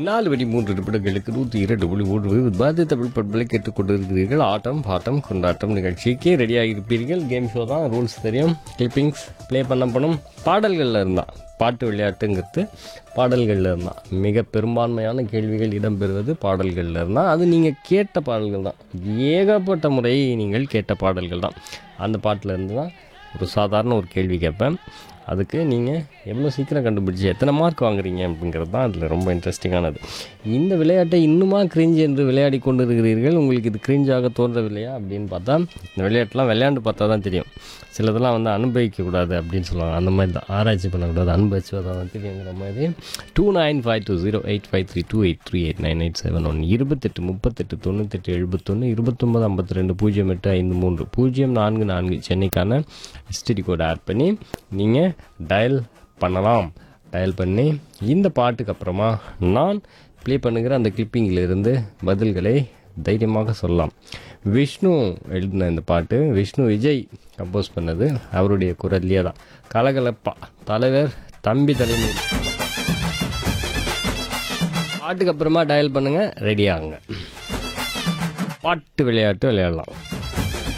நாலு மணி மூன்று நிமிடங்களுக்கு நூற்றி இரண்டு புள்ளி மூன்று பாரதி தமிழ் பண்பலை கேட்டுக்கொண்டிருக்கிறீர்கள் ஆட்டம் பாட்டம் கொண்டாட்டம் நிகழ்ச்சிக்கு ரெடியாக இருப்பீர்கள் கேம் ஷோ தான் ரூல்ஸ் தெரியும் கிளிப்பிங்ஸ் ப்ளே பண்ணப்படும் பாடல்களில் இருந்தால் பாட்டு விளையாட்டுங்கிறது பாடல்களில் இருந்தால் மிக பெரும்பான்மையான கேள்விகள் இடம்பெறுவது பாடல்களில் இருந்தால் அது நீங்கள் கேட்ட பாடல்கள் தான் ஏகப்பட்ட முறை நீங்கள் கேட்ட பாடல்கள் தான் அந்த பாட்டில் இருந்து தான் ஒரு சாதாரண ஒரு கேள்வி கேட்பேன் அதுக்கு நீங்கள் எவ்வளோ சீக்கிரம் கண்டுபிடிச்சி எத்தனை மார்க் வாங்குறீங்க அப்படிங்கிறது தான் அதில் ரொம்ப இன்ட்ரெஸ்டிங்கானது இந்த விளையாட்டை இன்னுமா கிரிஞ்ச் என்று விளையாடி கொண்டு இருக்கிறீர்கள் உங்களுக்கு இது கிரிஞ்சாக தோன்றவில்லையா அப்படின்னு பார்த்தா இந்த விளையாட்டுலாம் விளையாண்டு பார்த்தா தான் தெரியும் சிலதெல்லாம் வந்து அனுபவிக்கக்கூடாது அப்படின்னு சொல்லுவாங்க அந்த மாதிரி தான் ஆராய்ச்சி பண்ணக்கூடாது அனுபவிச்சு தான் தெரியுங்கிற மாதிரி two nine five two zero eight five three two eight three eight nine eight seven one இருபத்தெட்டு முப்பத்தெட்டு தொண்ணூத்தெட்டு எழுபத்தொன்று இருபத்தொம்பது ஐம்பத்தி ரெண்டு பூஜ்ஜியம் எட்டு ஐந்து மூன்று பூஜ்ஜியம் நான்கு நான்கு சென்னைக்கான எஸ்டிடி கோட் ஆட் பண்ணி நீங்கள் டயல் பண்ணலாம் டயல் பண்ணி இந்த பாட்டுக்கு அப்புறமா நான் ப்ளே பண்ணுகிற அந்த clippingல இருந்து பதில்களை தைரியமாக சொல்லலாம் விஷ்ணு எழுதின இந்த பாட்டு விஷ்ணு விஜய் கம்போஸ் பண்ணது அவருடைய குரல்லையே தான் கலகலப்பா தலைவர் தம்பி தலைமை பாட்டுக்கு அப்புறமா டயல் பண்ணுங்க ரெடி ஆகுங்க பாட்டு விளையாட்டு விளையாடலாம்